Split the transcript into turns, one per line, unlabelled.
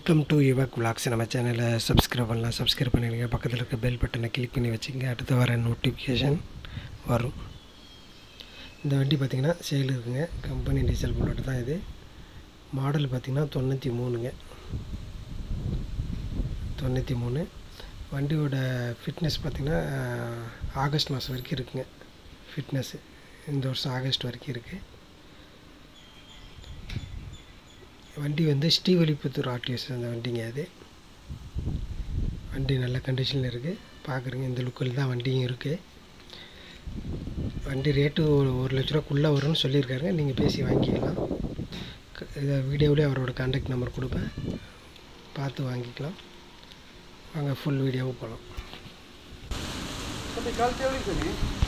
welcome to யுவக் vlogs நம்ம சேனலை subscribe பண்ணலாம் சப்ஸ்கிரைப் பண்ணிடுங்க பக்கத்தில் இருக்க பெல் பட்டனை கிளிக் பண்ணி வச்சுங்க அடுத்து வர நோட்டிஃபிகேஷன் வரும் இந்த வண்டி பார்த்திங்கன்னா சேல் இருக்குங்க கம்பெனி டீசல் புல்லட் தான் இது மாடல் பார்த்திங்கன்னா தொண்ணூற்றி மூணுங்க தொண்ணூற்றி மூணு வண்டியோட ஃபிட்னஸ் பார்த்திங்கன்னா ஆகஸ்ட் மாதம் வரைக்கும் இருக்குங்க ஃபிட்னஸ்ஸு இந்த வருஷம் ஆகஸ்ட் வரைக்கும் இருக்குது வண்டி வந்து ஸ்ரீவல்லிபுத்தூர் ஆர்டிஎஸ் அந்த வண்டிங்க அது வண்டி நல்ல கண்டிஷனில் இருக்குது பார்க்குறீங்க இந்த லுக்கில் தான் வண்டியும் இருக்குது வண்டி ரேட்டு ஒரு ஒரு லட்ச ரூபாக்குள்ளே வரும்னு சொல்லியிருக்காருங்க நீங்கள் பேசி வாங்கிக்கலாம் க- இதை வீடியோவிலே அவரோட கான்டாக்ட் நம்பர் கொடுப்பேன் பார்த்து வாங்கிக்கலாம் வாங்க ஃபுல் வீடியோவும் போகலாம்
तुम्ही काल तेवढीच होती